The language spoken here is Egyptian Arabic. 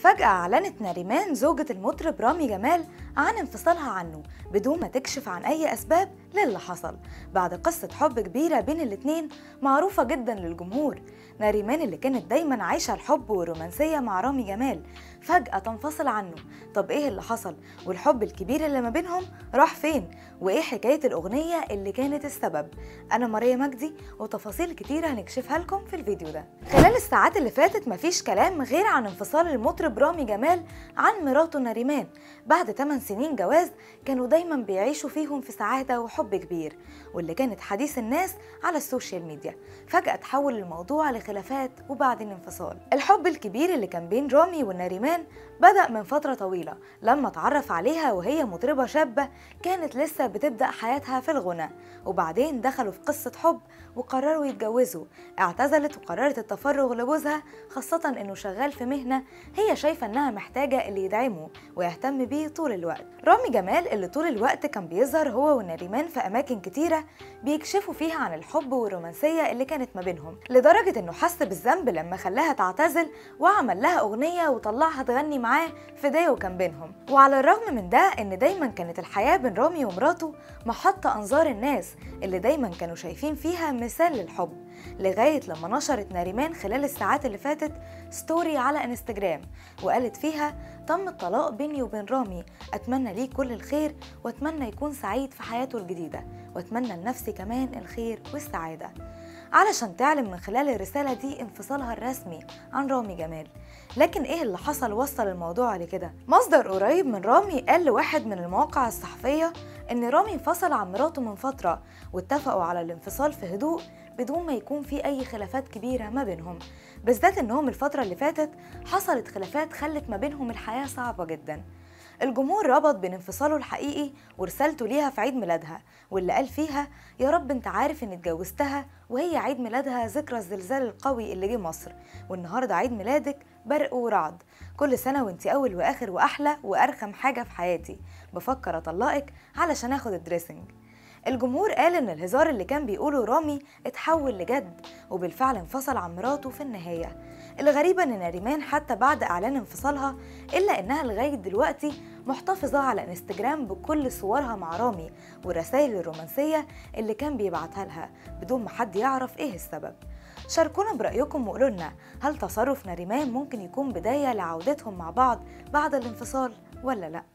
فجأة أعلنت ناريمان زوجة المطرب رامي جمال عن انفصالها عنه بدون ما تكشف عن أي أسباب للي حصل بعد قصة حب كبيرة بين الاتنين معروفة جدا للجمهور ناريمان اللي كانت دايما عايشة الحب والرومانسية مع رامي جمال فجأة تنفصل عنه طب ايه اللي حصل والحب الكبير اللي ما بينهم راح فين وايه حكاية الأغنية اللي كانت السبب أنا ماريا مجدي وتفاصيل كتيرة هنكشفها لكم في الفيديو ده خلال الساعات اللي فاتت مفيش كلام غير عن انفصال المطرب رامي جمال عن مراته ناريمان بعد 8 سنين جواز كانوا دايما بيعيشوا فيهم في سعادة وحب كبير واللي كانت حديث الناس على السوشيال ميديا فجأة تحول الموضوع لخلافات وبعدين انفصال الحب الكبير اللي كان بين رامي والناريمان بدأ من فترة طويلة لما اتعرف عليها وهي مطربة شابة كانت لسه بتبدأ حياتها في الغنى وبعدين دخلوا في قصة حب وقرروا يتجوزوا اعتزلت وقررت التفرغ لجوزها خاصة انه شغال في مهنة هي شايفة انها محتاجة اللي يدعمه ويهتم بيه طول الوقت رامي جمال اللي طول الوقت كان بيظهر هو ونريمان في اماكن كتيرة بيكشفوا فيها عن الحب والرومانسية اللي كانت ما بينهم لدرجة انه حس بالذنب لما خلاها تعتزل وعمل لها اغنية وطلعها تغني معاه في دايو كان بينهم وعلى الرغم من ده ان دايما كانت الحياة بين رامي ومراته محط انظار الناس اللي دايما كانوا شايفين فيها مثال للحب لغاية لما نشرت ناريمان خلال الساعات اللي فاتت ستوري على انستجرام وقالت فيها تم الطلاق بيني وبين رامي أتمنى ليه كل الخير وأتمنى يكون سعيد في حياته الجديدة وأتمنى لنفسي كمان الخير والسعادة علشان تعلن من خلال الرسالة دي انفصالها الرسمي عن رامي جمال لكن ايه اللي حصل وصل الموضوع لكده مصدر قريب من رامي قال لواحد من المواقع الصحفية ان رامي انفصل عن مراته من فترة واتفقوا على الانفصال في هدوء بدون ما يكون في اي خلافات كبيرة ما بينهم بالذات انهم الفترة اللي فاتت حصلت خلافات خلت ما بينهم الحياة صعبة جدا الجمهور ربط بين انفصاله الحقيقي ورسالته ليها في عيد ميلادها واللي قال فيها يا رب انت عارف اني اتجوزتها وهي عيد ميلادها ذكرى الزلزال القوي اللي جه مصر والنهارده عيد ميلادك برق ورعد كل سنه وانت اول واخر واحلى وارخم حاجه في حياتي بفكر اطلقك علشان اخد الدريسنج الجمهور قال ان الهزار اللي كان بيقوله رامي اتحول لجد وبالفعل انفصل عن مراته في النهايه الغريبة ان ناريمان حتى بعد اعلان انفصالها الا انها لغاية دلوقتي محتفظة على انستجرام بكل صورها مع رامي والرسائل الرومانسية اللي كان بيبعتها لها بدون ما حد يعرف ايه السبب شاركونا برأيكم وقولوا لنا هل تصرف ناريمان ممكن يكون بداية لعودتهم مع بعض بعد الانفصال ولا لأ